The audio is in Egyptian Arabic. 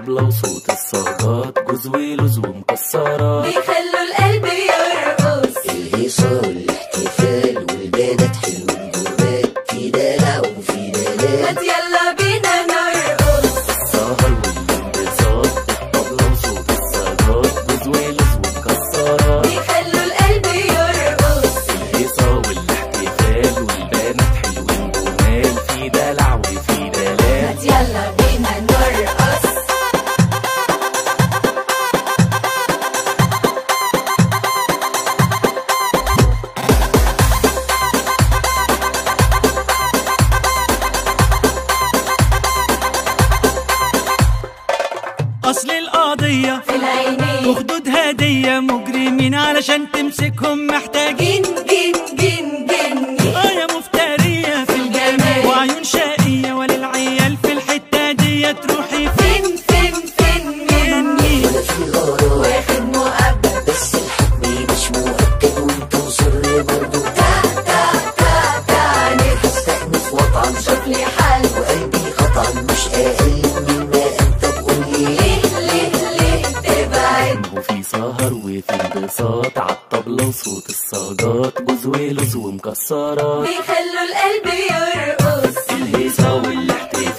الطبلة وصوت الصاجات جوز ولوز ومكسرات بيخلوا القلب يرقص الهيصة والاحتفال والبنات حلوين جمال في دلع وفي دلال ما يلا بينا نرقص السهر والانبساط الطبلة وصوت الصاجات جوز ولوز ومكسرات بيخلوا القلب يرقص الهيصة والاحتفال والبنات حلوين جمال في دلع وفي ما دلال يلا بينا نرقص اصل القضية في العينين وخدود هدية مجرمين علشان تمسكهم محتاجين جن جن جن جن اه يا مفترية في الجمال وعيون شقية وللعيال في الحتة دي تروحي فين فين فين فين مني ولا في غرام واخد مؤبد بس الحب مش مؤكد وانت مصر برضه تا تا تا تا نفس هستأنف وطعم شوف لي حل وقلبي قطعا مش أقل مما أنت بقولي ليه ليه ليه تبعد وفي سهر وفي انبساط عالطبلة وصوت الصاجات جوز ولوز ومكسرات بيخلوا القلب يرقص الهيصة والاحتفال